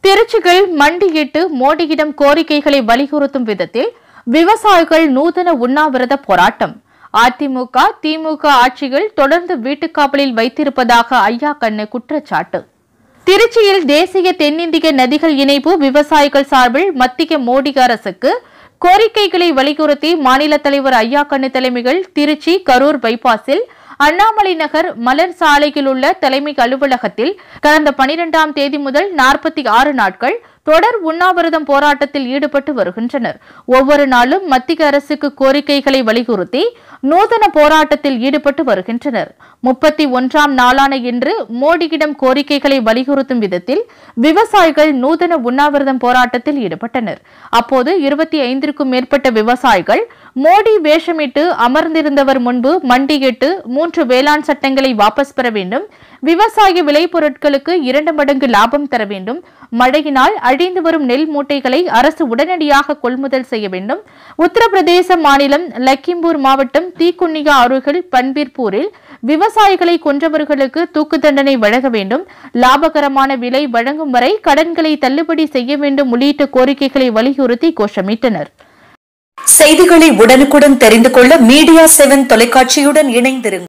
திருச்சிகள் மண்டியிட்டு மோடியிடம் கோரிக்கைகளை வலியுறுத்தும் விதத்தில் விவசாயிகள் நூதன உண்ணாவிரத போராட்டம் அதிமுக திமுக ஆட்சிகள் தொடர்ந்து வீட்டுக்காவலில் வைத்திருப்பதாக ஐயா கண்ணு குற்றச்சாட்டு திருச்சியில் தேசிய தென்னிந்திய நதிகள் இணைப்பு விவசாயிகள் சார்பில் மத்திய மோடி அரசுக்கு கோரிக்கைகளை வலியுறுத்தி மாநில தலைவர் ஐயா கண்ணு தலைமையில் திருச்சி கரூர் பைபாஸில் அண்ணாமலை நகர் மலர் சாலையில் உள்ள தலைமை அலுவலகத்தில் கடந்த பனிரெண்டாம் தேதி முதல் நாற்பத்தி ஆறு நாட்கள் தொடர் உண்ணாவிரதம் போராட்டத்தில் ஈடுபட்டு வருகின்றனர் ஒவ்வொரு நாளும் மத்திய அரசுக்கு கோரிக்கைகளை வலியுறுத்தி நூதன போராட்டத்தில் ஈடுபட்டு வருகின்றனர் முப்பத்தி ஒன்றாம் நாளான இன்று மோடியிடம் கோரிக்கைகளை வலியுறுத்தும் விதத்தில் விவசாயிகள் நூதன உண்ணாவிரதம் போராட்டத்தில் ஈடுபட்டனர் அப்போது இருபத்தி ஐந்திற்கும் மேற்பட்ட விவசாயிகள் மோடி வேஷமிட்டு அமர்ந்திருந்தவர் முன்பு மண்டியிட்டு மூன்று வேளாண் சட்டங்களை வாபஸ் பெற வேண்டும் விவசாய விளைபொருட்களுக்கு இரண்டு மடங்கு லாபம் தர வேண்டும் மழையினால் அழிந்து வரும் நெல் மூட்டைகளை அரசு உடனடியாக கொள்முதல் செய்ய வேண்டும் உத்தரப்பிரதேச மாநிலம் லக்கிம்பூர் மாவட்டம் தீக்குன்னியா அருகில் பன்பீர்பூரில் விவசாயிகளை கொன்றவர்களுக்கு தூக்கு தண்டனை வழங்க வேண்டும் லாபகரமான விலை வழங்கும் வரை கடன்களை தள்ளுபடி செய்ய வேண்டும் உள்ளிட்ட கோரிக்கைகளை வலியுறுத்தி கோஷமிட்டனர் செய்திகளை உடனுக்குடன் தெரிந்து கொள்ள மீடியா செவன் தொலைக்காட்சியுடன் இணைந்திருங்கள்